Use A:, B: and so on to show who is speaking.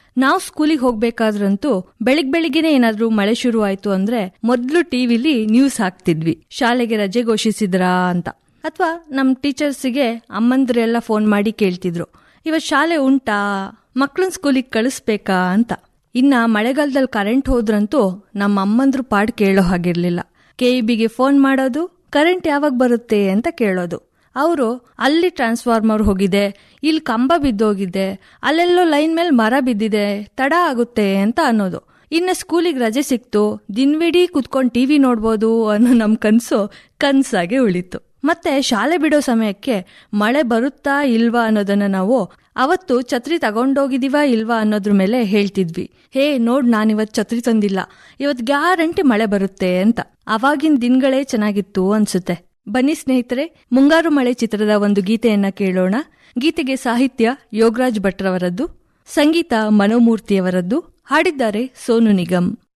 A: ನಾವು ಸ್ಕೂಲಿಗೆ ಹೋಗ್ಬೇಕಾದ್ರಂತೂ ಬೆಳಿಗ್ ಬೆಳಿಗ್ಗೆನೆ ಏನಾದ್ರೂ ಮಳೆ ಶುರು ಆಯ್ತು ಅಂದ್ರೆ ಮೊದ್ಲು ಟಿವಿಲಿ ನ್ಯೂಸ್ ಹಾಕ್ತಿದ್ವಿ ಶಾಲೆಗೆ ರಜೆ ಘೋಷಿಸಿದ್ರಾ ಅಂತ ಅಥವಾ ನಮ್ ಟೀಚರ್ಸಿಗೆ ಅಮ್ಮಂದ್ರೆಲ್ಲ ಫೋನ್ ಮಾಡಿ ಕೇಳ್ತಿದ್ರು ಇವತ್ ಶಾಲೆ ಉಂಟಾ ಮಕ್ಳನ್ ಸ್ಕೂಲಿಗೆ ಕಳಿಸ್ಬೇಕಾ ಅಂತ ಇನ್ನ ಮಳೆಗಾಲದಲ್ಲಿ ಕರೆಂಟ್ ಹೋದ್ರಂತೂ ನಮ್ಮ ಅಮ್ಮಂದ್ರು ಪಾಡ್ ಕೇಳೋ ಹಾಗಿರ್ಲಿಲ್ಲ ಕೆಇಬಿಗೆ ಫೋನ್ ಮಾಡೋದು ಕರೆಂಟ್ ಯಾವಾಗ ಬರುತ್ತೆ ಅಂತ ಕೇಳೋದು ಅವರು ಅಲ್ಲಿ ಟ್ರಾನ್ಸ್ಫಾರ್ಮರ್ ಹೋಗಿದೆ ಇಲ್ಲಿ ಕಂಬ ಬಿದ್ದೋಗಿದೆ ಅಲ್ಲೆಲ್ಲೋ ಲೈನ್ ಮೇಲೆ ಮರ ಬಿದ್ದಿದೆ ತಡ ಆಗುತ್ತೆ ಅಂತ ಅನ್ನೋದು ಇನ್ನು ಸ್ಕೂಲಿಗೆ ರಜೆ ಸಿಕ್ತು ದಿನವಿಡೀ ಕುತ್ಕೊಂಡು ಟಿವಿ ನೋಡ್ಬೋದು ಅನ್ನೋ ನಮ್ ಕನ್ಸು ಕನ್ಸಾಗೆ ಉಳಿತು ಮತ್ತೆ ಶಾಲೆ ಬಿಡೋ ಸಮಯಕ್ಕೆ ಮಳೆ ಬರುತ್ತಾ ಇಲ್ವಾ ಅನ್ನೋದನ್ನ ನಾವು ಅವತ್ತು ಛತ್ರಿ ತಗೊಂಡೋಗಿದೀವಾ ಇಲ್ವಾ ಅನ್ನೋದ್ರ ಮೇಲೆ ಹೇಳ್ತಿದ್ವಿ ಹೇ ನೋಡ್ ನಾನಿವತ್ ಛತ್ರಿ ತಂದಿಲ್ಲ ಇವತ್ ಗ್ಯಾರಂಟಿ ಮಳೆ ಬರುತ್ತೆ ಅಂತ ಅವಾಗಿನ ದಿನಗಳೇ ಚೆನ್ನಾಗಿತ್ತು ಅನ್ಸುತ್ತೆ ಬನ್ನಿ ಸ್ನೇಹಿತರೆ ಮುಂಗಾರು ಮಳೆ ಚಿತ್ರದ ಒಂದು ಗೀತೆಯನ್ನ ಕೇಳೋಣ ಗೀತೆಗೆ ಸಾಹಿತ್ಯ ಯೋಗರಾಜ್ ಭಟ್ರವರದ್ದು ಸಂಗೀತ ಮನೋಮೂರ್ತಿಯವರದ್ದು ಹಾಡಿದ್ದಾರೆ ಸೋನು ನಿಗಮ್